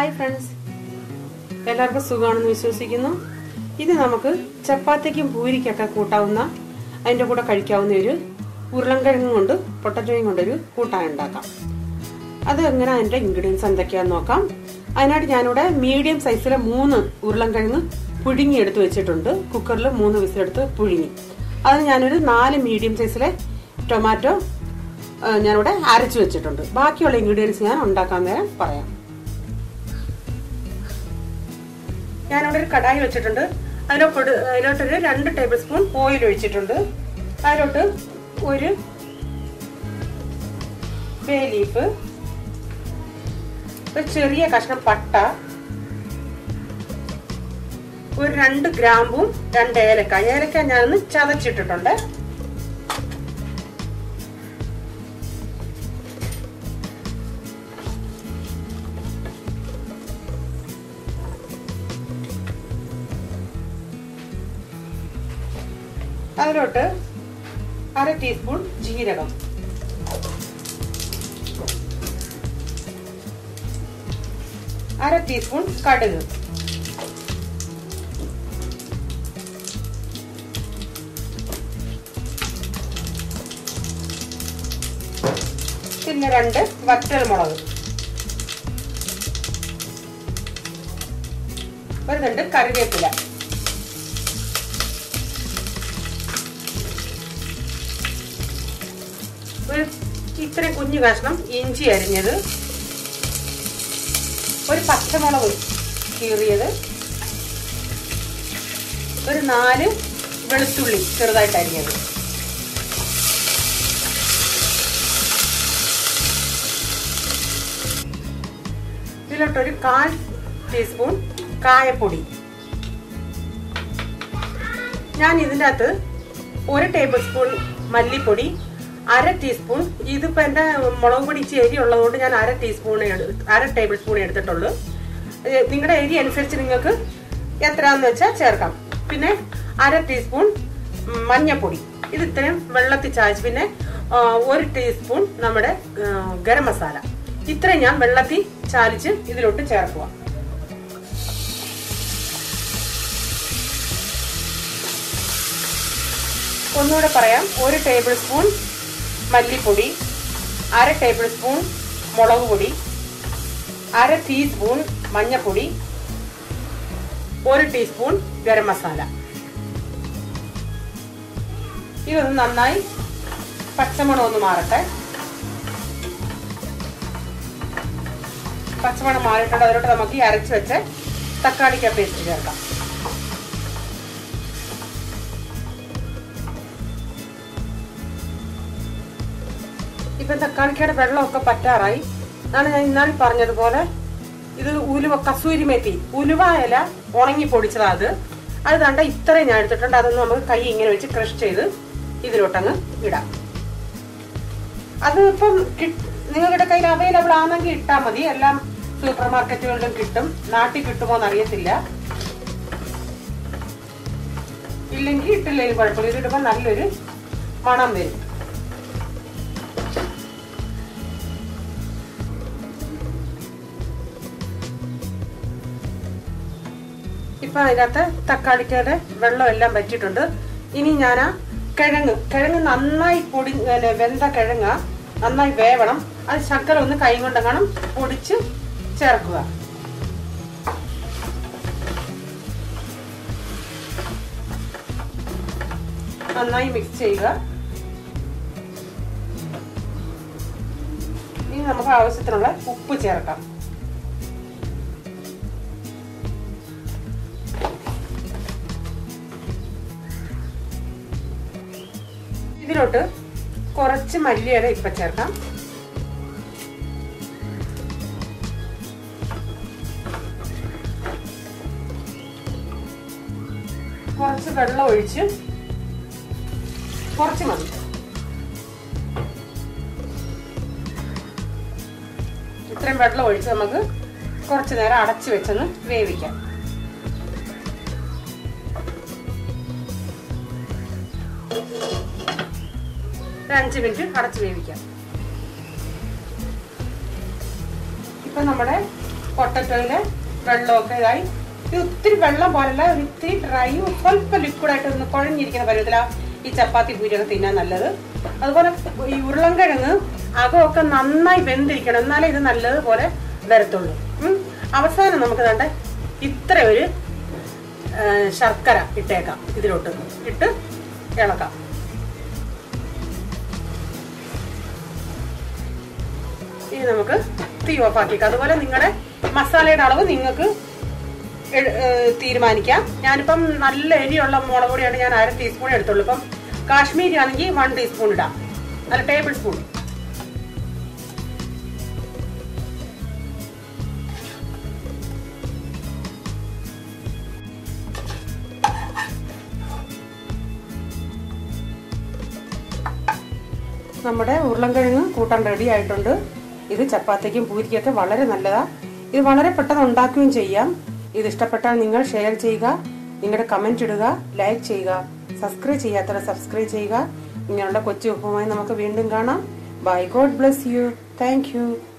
Hi friends എല്ലാവർക്കും സുഖമാണെന്ന് വിശ്വസിക്കുന്നു ഇത് നമുക്ക് ചപ്പാത്തിക്കും പൂരിക്കൊക്കെ കൂട്ടാവുന്ന അതിൻ്റെ കൂടെ കഴിക്കാവുന്ന ഒരു ഉരുളൻകിഴങ്ങ് കൊണ്ട് പൊട്ടറ്റോയും കൊണ്ടൊരു കൂട്ടാൻ ഉണ്ടാക്കാം അത് എങ്ങനെ അതിൻ്റെ ഇൻഗ്രീഡിയൻസ് എന്തൊക്കെയാണെന്ന് നോക്കാം അതിനായിട്ട് ഞാനിവിടെ മീഡിയം സൈസിലെ മൂന്ന് ഉരുളൻകിഴങ്ങ് പുഴുങ്ങി എടുത്ത് വെച്ചിട്ടുണ്ട് കുക്കറിൽ മൂന്ന് വിസിലെടുത്ത് പുഴുങ്ങി അതിന് ഞാനൊരു നാല് മീഡിയം സൈസിലെ ടൊമാറ്റോ ആ, ഞാനിവിടെ അരച്ചു വെച്ചിട്ടുണ്ട് ബാക്കിയുള്ള ഇൻഗ്രീഡിയൻസ് ഞാൻ ഉണ്ടാക്കാൻ നേരം പറയാം ഞാനിവിടെ ഒരു കടായി വെച്ചിട്ടുണ്ട് അതിലോട്ട് അതിലോട്ടൊരു രണ്ട് ടേബിൾ സ്പൂൺ ഓയിൽ ഒഴിച്ചിട്ടുണ്ട് അതിലോട്ട് ഒരു ബേ ലീഫ് ഒരു ചെറിയ കഷ്ണം പട്ട ഒരു രണ്ട് ഗ്രാമ്പും രണ്ട് ഏലക്ക ഏലക്ക ഞാനൊന്ന് ചതച്ചിട്ടിട്ടുണ്ട് അതിലോട്ട് അര ടീസ്പൂൺ ജീരകം അര ടീസ്പൂൺ കടുക് പിന്നെ രണ്ട് വറ്റൽ മുളക് ഒരു രണ്ട് കറിവേപ്പില ഒരു ഇത്രയും കുഞ്ഞു കഷ്ണം ഇഞ്ചി അരിഞ്ഞത് ഒരു പച്ചമുളക് കീറിയത് ഒരു നാല് വെളുത്തുള്ളി ചെറുതായിട്ട് അരിഞ്ഞത് ഇതിലോട്ടൊരു കാൽ ടീസ്പൂൺ കായപ്പൊടി ഞാൻ ഇതിൻ്റെ അകത്ത് ഒരു ടേബിൾ സ്പൂൺ മല്ലിപ്പൊടി അര ടീസ്പൂൺ ഇതിപ്പോ എന്റെ മുളക് പൊടി ഇച്ചിരി എരി ഉള്ളതുകൊണ്ട് ഞാൻ അര ടീസ്പൂൺ അര ടേബിൾ സ്പൂൺ എടുത്തിട്ടുള്ളൂ ഏ, നിങ്ങളുടെ എരി അനുസരിച്ച് നിങ്ങൾക്ക് എത്രയാന്ന് വെച്ചാൽ ചേർക്കാം പിന്നെ അര ടീസ്പൂൺ ഉം, മഞ്ഞപ്പൊടി ഇത് ഇത്രയും വെള്ളത്തിൽ ചായച്ച് പിന്നെ ആ, ഒരു ടീസ്പൂൺ നമ്മുടെ ആ, ഗരം മസാല ഇത്രയും ഞാൻ വെള്ളത്തിൽ ചാലിച്ച് ഇതിലോട്ട് ചേർക്കുക ഒന്നുകൂടെ പറയാം ഒരു ടേബിൾ സ്പൂൺ മല്ലിപ്പൊടി അര ടേബിൾ സ്പൂൺ മുളക് പൊടി അര ടീസ്പൂൺ മഞ്ഞൾപ്പൊടി ഒരു ടീസ്പൂൺ ഗരം മസാല ഇതൊന്ന് നന്നായി പച്ചമണം ഒന്ന് മാറട്ടെ പച്ചമണം മാറിയിട്ടുണ്ട് അതിലോട്ട് നമുക്ക് ഈ അരച്ച് വെച്ച് തക്കാളിക്ക പേസ്റ്റ് ചേർക്കാം ഇപ്പം തക്കാളിക്കയുടെ വെള്ളമൊക്കെ പറ്റാറായി അതാണ് ഞാൻ ഇന്നാൾ പറഞ്ഞതുപോലെ ഇത് ഉലുവ കസൂരി മേത്തി ഉലുവ ഇല ഉണങ്ങി പൊടിച്ചതാ അത് അത് കണ്ട ഇത്രയും ഞാൻ എടുത്തിട്ടുണ്ട് അതൊന്ന് നമുക്ക് കൈ ഇങ്ങനെ വെച്ച് ക്രഷ് ചെയ്ത് ഇതിലോട്ടങ്ങ് ഇടാം അത് ഇപ്പം കിട്ട്- നിങ്ങളുടെ കയ്യിൽ അവൈലബിൾ ആണെങ്കിൽ ഇട്ടാൽ മതി എല്ലാം സൂപ്പർ മാർക്കറ്റുകളിലും കിട്ടും നാട്ടിൽ കിട്ടുമോ എന്ന് അറിയത്തില്ല ഇല്ലെങ്കിൽ ഇട്ടില്ലെങ്കിൽ കുഴപ്പമില്ല ഇതിടുമ്പോൾ നല്ലൊരു മണം വരും ഇപ്പൊ അതിനകത്ത് തക്കാളിക്കയുടെ വെള്ളം എല്ലാം പറ്റിയിട്ടുണ്ട് ഇനി ഞാൻ ആ കിഴങ്ങ് കിഴങ്ങ് നന്നായി പൊടി പിന്നെ വെന്ത കിഴങ്ങ നന്നായി വേവണം അത് ശക്കര ഒന്ന് കൈ കൊണ്ടെങ്ങാനും പൊടിച്ച് ചേർക്കുക നന്നായി മിക്സ് ചെയ്യുക ഇനി നമുക്ക് ആവശ്യത്തിനുള്ള ഉപ്പ് ചേർക്കാം ഇതിലോട്ട് കുറച്ച് മല്ലിയില ഇപ്പൊ ചേർക്കാം കുറച്ച് വെള്ളം ഒഴിച്ച് കുറച്ച് മതി ഇത്രയും വെള്ളം ഒഴിച്ച് നമുക്ക് കുറച്ച് നേരം അടച്ചു വെച്ചൊന്ന് വേവിക്കാം ഒരു അഞ്ച് മിനിറ്റ് അടച്ച് വേവിക്കാം ഇപ്പൊ നമ്മുടെ പൊട്ടറ്റോയിലെ വെള്ളമൊക്കെ ഇതായി ഇത് ഒത്തിരി വെള്ളം പോലല്ല ഒരു ഇത്തിരി ഡ്രൈ സ്വല്പം ലിക്വിഡായിട്ട് ഒന്ന് കുഴഞ്ഞിരിക്കുന്ന പരുവത്തിലാണ് ഈ ചപ്പാത്തി പൂരിയൊക്കെ തിന്നാൻ നല്ലത് അതുപോലെ ഈ ഉരുളൻകിഴങ്ങ് അകമൊക്കെ നന്നായി വെന്തിരിക്കണം എന്നാലേ ഇത് നല്ലതുപോലെ വരത്തുള്ളൂ ഉം. അവസാനം നമുക്ക് വേണ്ട ഇത്ര ഒരു ആ, ശർക്കര ഇട്ടേക്കാം ഇതിലോട്ട് ഇട്ട് ഇളക്കാം ഇനി നമുക്ക് തീ ഓഫാക്കിക്കാം അതുപോലെ നിങ്ങളുടെ മസാലയുടെ അളവ് നിങ്ങൾക്ക് എ- ഏ, തീരുമാനിക്കാം ഞാനിപ്പം നല്ല എരിയുള്ള മുളക് പൊടിയാണ് ഞാൻ അര ടീസ്പൂൺ എടുത്തുള്ളൂ ഇപ്പം കാശ്മീരി ആണെങ്കിൽ വൺ ടീസ്പൂൺ ഇടാം അല്ല ടേബിൾ സ്പൂൺ നമ്മുടെ ഉരുളൻകിഴങ്ങ് കൂട്ടാൻ റെഡി ആയിട്ടുണ്ട് ഇത് ചപ്പാത്തിക്കും പൂരിക്കൊക്കെ വളരെ നല്ലതാ ഇത് വളരെ പെട്ടെന്ന് ഉണ്ടാക്കുകയും ചെയ്യാം ഇത് ഇഷ്ടപ്പെട്ടാൽ നിങ്ങൾ ഷെയർ ചെയ്യുക നിങ്ങളുടെ കമന്റ് ഇടുക ലൈക്ക് ചെയ്യുക സബ്സ്ക്രൈബ് ചെയ്യാത്തവർ സബ്സ്ക്രൈബ് ചെയ്യുക ഇങ്ങനെയുള്ള കൊച്ചു വിഭവമായി നമുക്ക് വീണ്ടും കാണാം bye God bless you thank U